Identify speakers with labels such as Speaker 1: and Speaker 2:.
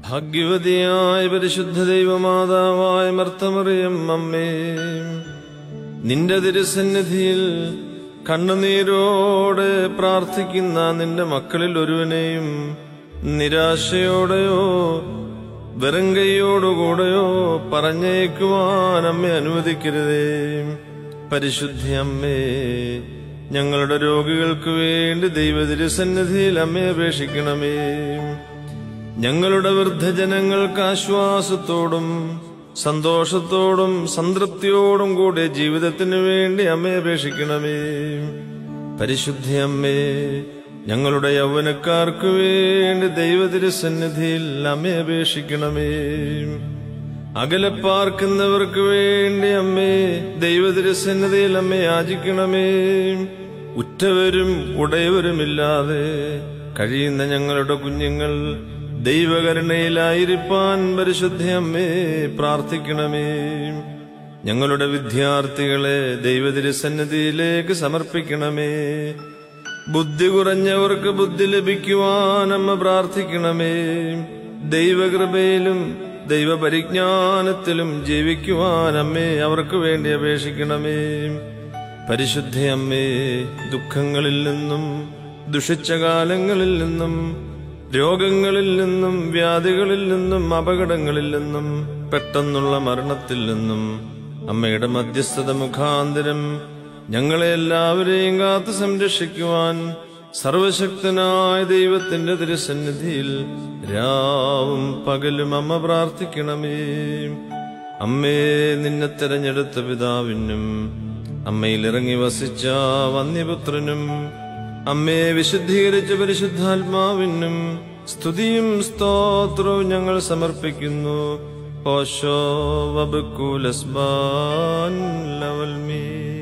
Speaker 1: ഭാഗ്യവതിയായ പരിശുദ്ധ ദൈവമാതാവായ മർത്തമറിയം അമ്മേ നിന്റെ തിരുസന്നിധിയിൽ കണ്ണുനീരോടെ പ്രാർത്ഥിക്കുന്ന നിന്റെ മക്കളിൽ ഒരുവനെയും നിരാശയോടെയോ വെറും കൈയോടുകൂടെയോ പറഞ്ഞേക്കുവാൻ അമ്മ അനുവദിക്കരുതേ പരിശുദ്ധി അമ്മേ ഞങ്ങളുടെ രോഗികൾക്ക് വേണ്ടി ദൈവ തിരുസന്നിധിയിൽ അമ്മയെ അപേക്ഷിക്കണമേ ഞങ്ങളുടെ വൃദ്ധജനങ്ങൾക്ക് ആശ്വാസത്തോടും സന്തോഷത്തോടും സംതൃപ്തിയോടും കൂടെ ജീവിതത്തിനു വേണ്ടി അമ്മയെ അപേക്ഷിക്കണമേ പരിശുദ്ധി അമ്മേ ഞങ്ങളുടെ യൗവനക്കാർക്ക് വേണ്ടി ദൈവതിരുസന്നിധിയിൽ അമ്മയെ അപേക്ഷിക്കണമേ അകലെ പാർക്കുന്നവർക്ക് വേണ്ടി അമ്മേ ദൈവതിരുസന്നിധിയിൽ അമ്മയെ യാചിക്കണമേ ഉറ്റവരും ഉടയവരുമില്ലാതെ കഴിയുന്ന ഞങ്ങളുടെ കുഞ്ഞുങ്ങൾ ദൈവകരുണയിലായിരിക്കാൻ പരിശുദ്ധ അമ്മേ പ്രാർത്ഥിക്കണമേ ഞങ്ങളുടെ വിദ്യാർത്ഥികളെ ദൈവതിരുസന്നിധിയിലേക്ക് സമർപ്പിക്കണമേ ബുദ്ധി കുറഞ്ഞവർക്ക് ബുദ്ധി ലഭിക്കുവാൻ അമ്മ പ്രാർത്ഥിക്കണമേ ദൈവകൃപയിലും ദൈവപരിജ്ഞാനത്തിലും ജീവിക്കുവാൻ അമ്മേ അവർക്ക് വേണ്ടി അപേക്ഷിക്കണമേ പരിശുദ്ധ അമ്മേ ദുഃഖങ്ങളിൽ നിന്നും ദുഷിച്ച കാലങ്ങളിൽ നിന്നും രോഗങ്ങളിൽ നിന്നും വ്യാധികളിൽ നിന്നും അപകടങ്ങളിൽ നിന്നും പെട്ടെന്നുള്ള മരണത്തിൽ നിന്നും അമ്മയുടെ മധ്യസ്ഥത മുഖാന്തരം ഞങ്ങളെ എല്ലാവരെയും കാത്തു സംരക്ഷിക്കുവാൻ സർവശക്തനായ ദൈവത്തിന്റെ തിരുസന്നിധിയിൽ രാവും പകലും അമ്മ പ്രാർത്ഥിക്കണമേ അമ്മേ നിന്നെ തെരഞ്ഞെടുത്ത പിതാവിനും അമ്മയിൽ ഇറങ്ങി വസിച്ച വന്യപുത്രനും അമ്മയെ വിശുദ്ധീകരിച്ച പരിശുദ്ധാത്മാവിനും സ്തുതിയും സ്തോത്രവും ഞങ്ങൾ സമർപ്പിക്കുന്നു ഓശോ വബുക്കുലസ്ബാൻ ലവൽമീ